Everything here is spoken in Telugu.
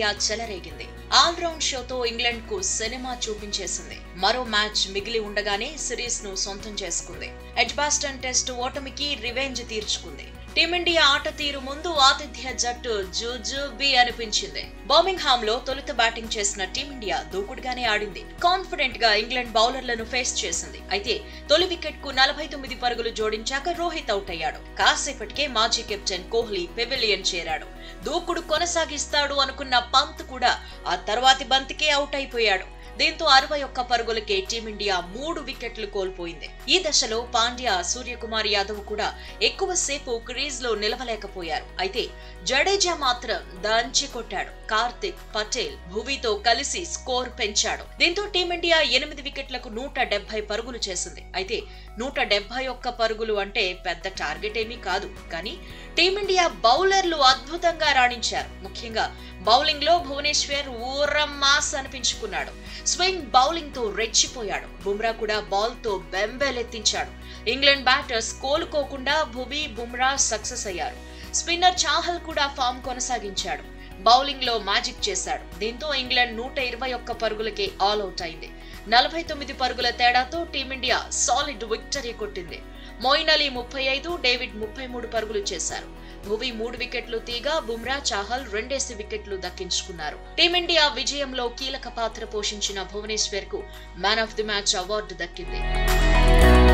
టీమిండియా చెలరేగింది ఆల్రౌండ్ షోతో ఇంగ్లాండ్ కు సినిమా చూపించేసింది మరో మ్యాచ్ మిగిలి ఉండగానే సిరీస్ ను సొంతం చేసుకుంది ఎడ్బాస్టన్ టెస్ట్ ఓటమికి రివెంజ్ తీర్చుకుంది టీమిండియా ఆట తీరు ముందు ఆతిథ్య జట్టు జూజుబి అనిపించింది బర్మింగ్హామ్ లో తొలుత బ్యాటింగ్ చేసిన టీమిండియా దూకుడుగానే ఆడింది కాన్ఫిడెంట్ గా ఇంగ్లాండ్ బౌలర్లను ఫేస్ చేసింది అయితే తొలి వికెట్ కు నలభై తొమ్మిది పరుగులు జోడించాక రోహిత్ అవుట్ అయ్యాడు కాసేపటికే మాజీ కెప్టెన్ కోహ్లీ పెవిలియన్ చేరాడు దూకుడు కొనసాగిస్తాడు అనుకున్న పంత్ కూడా ఆ తర్వాతి బంతికే అవుట్ అయిపోయాడు దీంతో అరవై ఒక్క పరుగులకే టీమిండియా మూడు వికెట్లు కోల్పోయింది ఈ దశలో పాండ్యా సూర్యకుమార్ యాదవ్ కూడా ఎక్కువసేపు క్రీజ్ లో నిలవలేకపోయారు అయితే జడేజా మాత్రం దంచి కొట్టాడు కార్తిక్ పటేల్ భువితో కలిసి స్కోర్ పెంచాడు దీంతో టీమిండియా ఎనిమిది వికెట్లకు నూట డెబ్బై పరుగులు చేసింది అయితే నూట డెబ్బై ఒక్క పరుగులు అంటే పెద్ద టార్గెట్ ఏమీ కాదు కానీ టీమిండియా బౌలర్లు అద్భుతంగా రాణించారు ముఖ్యంగా బౌలింగ్ లో భువనేశ్వర్ ఊరం మాస్ అనిపించుకున్నాడు స్వింగ్ బౌలింగ్ తో రెచ్చిపోయాడు బుమ్రా కూడా బాల్ తో బెంబెలెత్తించాడు ఇంగ్లాండ్ బ్యాటర్స్ కోలుకోకుండా భువి బుమ్రా సక్సెస్ అయ్యారు స్పిన్నర్ చాహల్ కూడా ఫామ్ కొనసాగించాడు బౌలింగ్ లో మ్యాజిక్ చేశాడు దీంతో ఇంగ్లాండ్ నూట ఇరవై ఒక్క పరుగులకే ఆల్ అవుట్ అయింది నలభై తొమ్మిది పరుగుల తేడాతో టీమిండియా సాలిడ్ విక్టరీ కొట్టింది మోయిన్ అలీ ముప్పై ఐదు డేవిడ్ ముప్పై మూడు పరుగులు చేశారు భువి మూడు వికెట్లు తీగా బుమ్రా చాహల్ రెండేసి వికెట్లు దక్కించుకున్నారు టీమిండియా విజయంలో కీలక పాత్ర పోషించిన భువనేశ్వర్ కు man of the match award దక్కింది